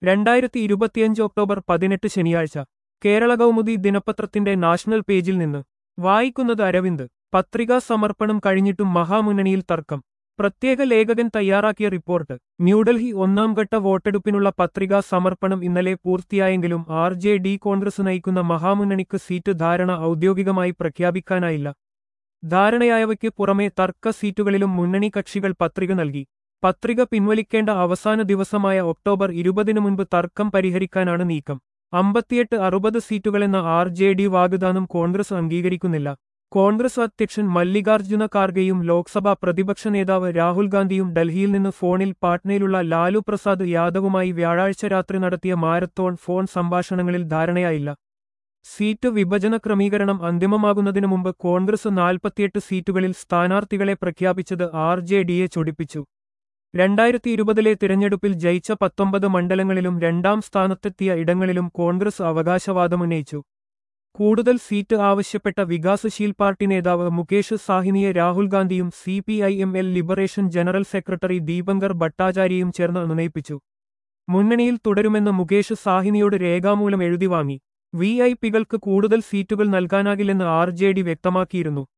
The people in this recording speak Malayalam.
രണ്ടായിരത്തി ഇരുപത്തിയഞ്ച് ഒക്ടോബർ പതിനെട്ട് ശനിയാഴ്ച കേരള കൗമുദി ദിനപത്രത്തിന്റെ നാഷണൽ പേജിൽ നിന്ന് വായിക്കുന്നത് അരവിന്ദ് പത്രികാ സമർപ്പണം കഴിഞ്ഞിട്ടും മഹാമുന്നണിയിൽ തർക്കം പ്രത്യേക ലേഖകൻ തയ്യാറാക്കിയ റിപ്പോർട്ട് ന്യൂഡൽഹി ഒന്നാം ഘട്ട വോട്ടെടുപ്പിനുള്ള പത്രികാ സമർപ്പണം ഇന്നലെ പൂർത്തിയായെങ്കിലും ആർ ജെ ഡി കോൺഗ്രസ് നയിക്കുന്ന മഹാമുന്നണിക്ക് സീറ്റ് ധാരണ ഔദ്യോഗികമായി പ്രഖ്യാപിക്കാനായില്ല ധാരണയായവയ്ക്ക് പുറമെ തർക്ക സീറ്റുകളിലും മുന്നണി കക്ഷികൾ പത്രിക നൽകി പത്രിക പിൻവലിക്കേണ്ട അവസാന ദിവസമായ ഒക്ടോബർ ഇരുപതിനു മുൻപ് തർക്കം പരിഹരിക്കാനാണ് നീക്കം അമ്പത്തിയെട്ട് അറുപത് സീറ്റുകളെന്ന ആർ ജെ ഡി വാഗ്ദാനം കോൺഗ്രസ് അംഗീകരിക്കുന്നില്ല കോൺഗ്രസ് അധ്യക്ഷൻ മല്ലികാർജ്ജുന ഖാർഗെയും ലോക്സഭാ പ്രതിപക്ഷ നേതാവ് രാഹുൽ ഗാന്ധിയും ഡൽഹിയിൽ നിന്ന് ഫോണിൽ പാട്നയിലുള്ള ലാലു പ്രസാദ് യാദവുമായി വ്യാഴാഴ്ച രാത്രി നടത്തിയ മാരത്തോൺ ഫോൺ സംഭാഷണങ്ങളിൽ ധാരണയായില്ല സീറ്റ് വിഭജന ക്രമീകരണം അന്തിമമാകുന്നതിനു മുമ്പ് കോൺഗ്രസ് നാൽപ്പത്തിയെട്ട് സീറ്റുകളിൽ സ്ഥാനാർത്ഥികളെ പ്രഖ്യാപിച്ചത് ആർ ജെ ഡിയെ ചൊടിപ്പിച്ചു രണ്ടായിരത്തി ഇരുപതിലെ തിരഞ്ഞെടുപ്പിൽ ജയിച്ച പത്തൊമ്പത് മണ്ഡലങ്ങളിലും രണ്ടാം സ്ഥാനത്തെത്തിയ ഇടങ്ങളിലും കോൺഗ്രസ് അവകാശവാദമുന്നയിച്ചു കൂടുതൽ സീറ്റ് ആവശ്യപ്പെട്ട വികാസശീൽ പാർട്ടി നേതാവ് മുകേഷ് സാഹിനിയെ രാഹുൽ ഗാന്ധിയും C P I M L liberation general secretary Dipankar ഭട്ടാചാര്യയും ചേർന്ന് നിർണയിപ്പിച്ചു മുന്നണിയിൽ തുടരുമെന്ന് മുകേഷ് സാഹിനിയോട് രേഖാമൂലം എഴുതി വാങ്ങി വി ഐ പികൾക്ക് കൂടുതൽ സീറ്റുകൾ നൽകാനാകില്ലെന്ന് ആർ ജെ ഡി വ്യക്തമാക്കിയിരുന്നു